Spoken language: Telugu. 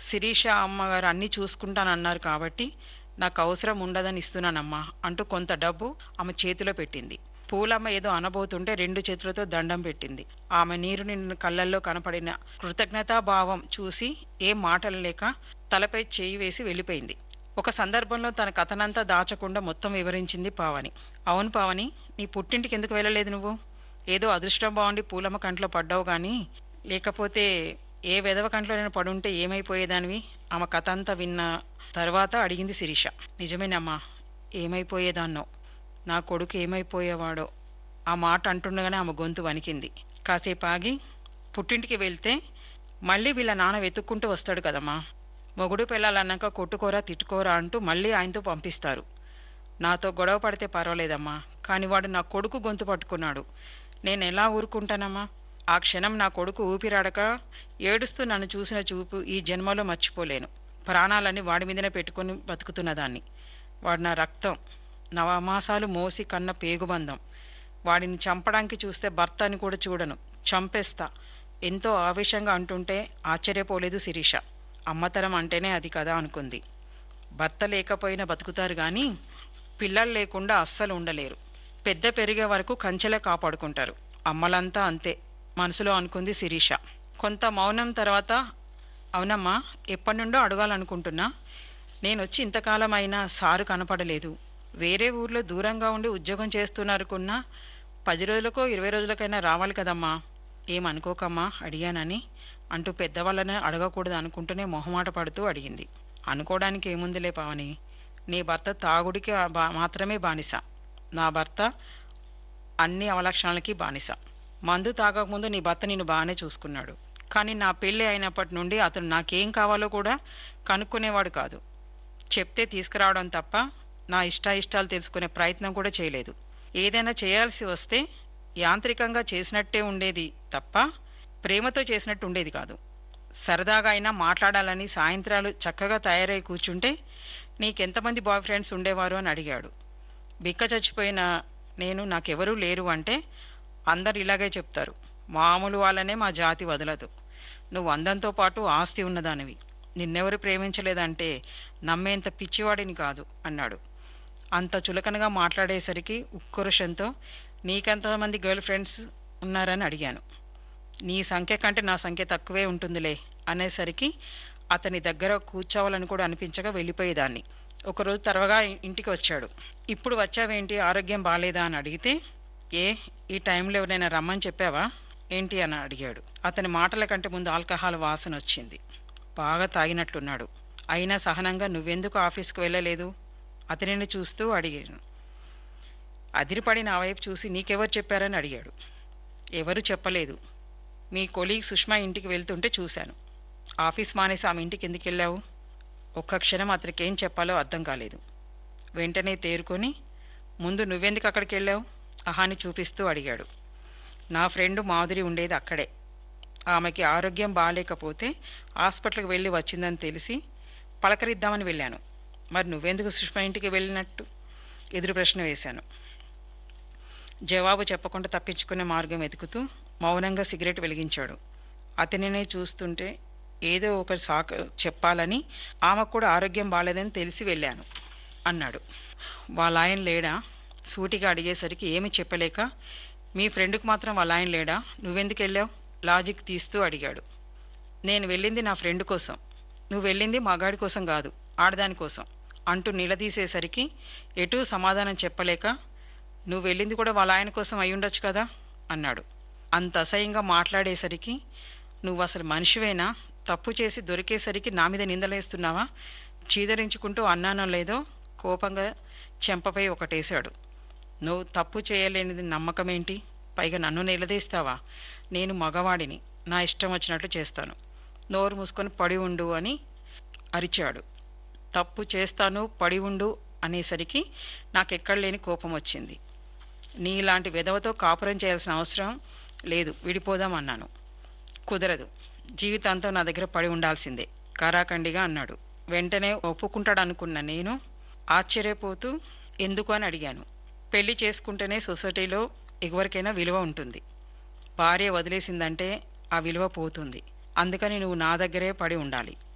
శిరీష అమ్మగారు అన్నీ చూసుకుంటానన్నారు కాబట్టి నాకు అవసరం ఉండదని ఇస్తున్నానమ్మా అంటూ కొంత డబ్బు ఆమె చేతిలో పెట్టింది పూలమ్మ ఏదో అనబోతుంటే రెండు చేతులతో దండం పెట్టింది ఆమె నీరు నిండిన కళ్ళల్లో కనపడిన కృతజ్ఞతాభావం చూసి ఏం మాటలు లేక తలపై చేయి వేసి వెళ్ళిపోయింది ఒక సందర్భంలో తన కథనంతా దాచకుండా మొత్తం వివరించింది పావని అవును పావని నీ పుట్టింటికి ఎందుకు వెళ్ళలేదు నువ్వు ఏదో అదృష్టం బాగుండి పూలమ్మ కంట్లో పడ్డావు గాని లేకపోతే ఏ వెధవ కంట్లోనైనా పడుంటే ఏమైపోయేదానివి ఆమె కథ అంతా విన్న తర్వాత అడిగింది శిరీష నిజమేనమ్మా ఏమైపోయేదాన్నో నా కొడుకు ఏమైపోయేవాడో ఆ మాట అంటుండగానే ఆమె గొంతు వణికింది కాసేపు ఆగి పుట్టింటికి వెళ్తే మళ్ళీ వీళ్ళ నాన్న వెతుక్కుంటూ వస్తాడు కదమ్మా మొగుడు పెళ్ళాలన్నాక కొట్టుకోరా తిట్టుకోరా అంటూ మళ్ళీ ఆయనతో పంపిస్తారు నాతో గొడవ పడితే పర్వాలేదమ్మా కాని వాడు నా కొడుకు గొంతు పట్టుకున్నాడు నేను ఎలా ఊరుకుంటానమ్మా ఆ క్షణం నా కొడుకు ఊపిరాడక ఏడుస్తూ నన్ను చూసిన చూపు ఈ జన్మలో మర్చిపోలేను ప్రాణాలన్నీ వాడి మీదనే పెట్టుకుని బతుకుతున్నదాన్ని వాడు నా రక్తం నవమాసాలు మోసి కన్న పేగుబంధం వాడిని చంపడానికి చూస్తే భర్త అని కూడా చూడను చంపేస్తా ఎంతో ఆవేశంగా అంటుంటే ఆశ్చర్యపోలేదు శిరీష అమ్మతరం అంటేనే అది కదా అనుకుంది భర్త లేకపోయినా బతుకుతారు గాని పిల్లలు లేకుండా అస్సలు ఉండలేరు పెద్ద పెరిగే వరకు కంచెలే కాపాడుకుంటారు అమ్మలంతా అంతే మనసులో అనుకుంది శిరీష కొంత మౌనం తర్వాత అవునమ్మా ఎప్పటి నుండో అడగాలనుకుంటున్నా నేనొచ్చి ఇంతకాలం అయినా సారు కనపడలేదు వేరే ఊర్లో దూరంగా ఉండి ఉద్యోగం చేస్తున్నారుకున్నా పది రోజులకో ఇరవై రోజులకైనా రావాలి కదమ్మా ఏమనుకోకమ్మా అడిగానని అంటూ పెద్దవాళ్ళని అడగకూడదు అనుకుంటూనే మొహమాట పడుతూ అడిగింది అనుకోవడానికి ఏముందిలే పావని నీ భర్త తాగుడికి ఆ బా- మాత్రమే బానిస నా భర్త అన్ని అవలక్షణాలకి బానిస మందు తాగకముందు నీ భర్త నిన్ను బాగానే చూసుకున్నాడు కానీ నా పెళ్లి అయినప్పటి నుండి అతను నాకేం కావాలో కూడా కనుక్కునేవాడు కాదు చెప్తే తీసుకురావడం తప్ప నా ఇష్టాయిష్టాలు తెలుసుకునే ప్రయత్నం కూడా చేయలేదు ఏదైనా చేయాల్సి వస్తే యాంత్రికంగా చేసినట్టే ఉండేది తప్ప ప్రేమతో చేసినట్టు ఉండేది కాదు సరదాగా అయినా మాట్లాడాలని సాయంత్రాలు చక్కగా తయారై కూర్చుంటే నీకెంతమంది బాయ్ ఫ్రెండ్స్ ఉండేవారు అని అడిగాడు బిక్క చచ్చిపోయిన నేను నాకెవరూ లేరు అంటే అందరు ఇలాగే చెప్తారు మామూలు వాళ్ళనే మా జాతి వదలదు నువ్వు అందంతో పాటు ఆస్తి ఉన్నదానివి నిన్నెవరు ప్రేమించలేదంటే నమ్మేంత పిచ్చివాడిని కాదు అన్నాడు అంత చులకనగా మాట్లాడేసరికి ఉక్రోషంతో నీకెంతమంది గర్ల్ ఫ్రెండ్స్ ఉన్నారని అడిగాను నీ సంఖ్య కంటే నా సంఖ్య తక్కువే ఉంటుందిలే అనేసరికి అతని దగ్గర కూర్చోవాలని కూడా అనిపించగా వెళ్ళిపోయేదాన్ని ఒకరోజు తర్వగా ఇంటికి వచ్చాడు ఇప్పుడు వచ్చావేంటి ఆరోగ్యం బాలేదా అని అడిగితే ఏ ఈ టైంలో ఎవరైనా రమ్మని చెప్పావా ఏంటి అని అడిగాడు అతని మాటల కంటే ముందు ఆల్కహాల్ వాసన వచ్చింది బాగా తాగినట్లున్నాడు అయినా సహనంగా నువ్వెందుకు ఆఫీస్కి వెళ్ళలేదు అతనిని చూస్తూ అడిగాను అదిరిపడి నా వైపు చూసి నీకెవరు చెప్పారని అడిగాడు ఎవరు చెప్పలేదు మీ కొలీగ్ సుష్మా ఇంటికి వెళ్తుంటే చూశాను ఆఫీస్ మానేసి ఆమె ఇంటికి ఎందుకు వెళ్ళావు ఒక్క క్షణం అతనికి ఏం చెప్పాలో అర్థం కాలేదు వెంటనే తేరుకొని ముందు నువ్వెందుకు అక్కడికి వెళ్ళావు అహాని చూపిస్తూ అడిగాడు నా ఫ్రెండ్ మాధురి ఉండేది అక్కడే ఆమెకి ఆరోగ్యం బాగాలేకపోతే హాస్పిటల్కి వెళ్ళి వచ్చిందని తెలిసి పలకరిద్దామని వెళ్ళాను మరి నువ్వెందుకు సుష్మా ఇంటికి వెళ్ళినట్టు ఎదురు ప్రశ్న వేశాను జవాబు చెప్పకుండా తప్పించుకునే మార్గం వెతుకుతూ మౌనంగా సిగరెట్ వెలిగించాడు అతనినే చూస్తుంటే ఏదో ఒక సాకు చెప్పాలని ఆమెకు కూడా ఆరోగ్యం బాలేదని తెలిసి వెళ్ళాను అన్నాడు వాళ్ళ ఆయన లేడా సూటిగా అడిగేసరికి ఏమి చెప్పలేక మీ ఫ్రెండ్కి మాత్రం వాళ్ళ ఆయన లేడా నువ్వెందుకు వెళ్ళావు లాజిక్ తీస్తూ అడిగాడు నేను వెళ్ళింది నా ఫ్రెండ్ కోసం నువ్వు వెళ్ళింది మగాడి కోసం కాదు ఆడదాని కోసం అంటూ నిలదీసేసరికి ఎటూ సమాధానం చెప్పలేక నువ్వు వెళ్ళింది కూడా వాళ్ళ ఆయన కోసం అయి ఉండొచ్చు కదా అన్నాడు అంత అసహ్యంగా మాట్లాడేసరికి నువ్వు అసలు మనిషివేనా తప్పు చేసి దొరికేసరికి నా మీద నిందలేస్తున్నావా చీదరించుకుంటూ అన్నానో లేదో కోపంగా చెంపపై ఒకటేశాడు నువ్వు తప్పు చేయలేనిది నమ్మకమేంటి పైగా నన్ను నిలదీస్తావా నేను మగవాడిని నా ఇష్టం వచ్చినట్లు చేస్తాను నోరు మూసుకొని పడి ఉండు అని అరిచాడు తప్పు చేస్తాను పడి ఉండు అనేసరికి నాకెక్కడ లేని కోపం వచ్చింది నీలాంటి విధవతో కాపురం చేయాల్సిన అవసరం లేదు విడిపోదాం అన్నాను కుదరదు జీవితాంతం నా దగ్గర పడి ఉండాల్సిందే కారాఖండిగా అన్నాడు వెంటనే ఒప్పుకుంటాడనుకున్న నేను ఆశ్చర్యపోతూ ఎందుకు అని అడిగాను పెళ్లి చేసుకుంటేనే సొసైటీలో ఎవరికైనా విలువ ఉంటుంది భార్య వదిలేసిందంటే ఆ విలువ పోతుంది అందుకని నువ్వు నా దగ్గరే పడి ఉండాలి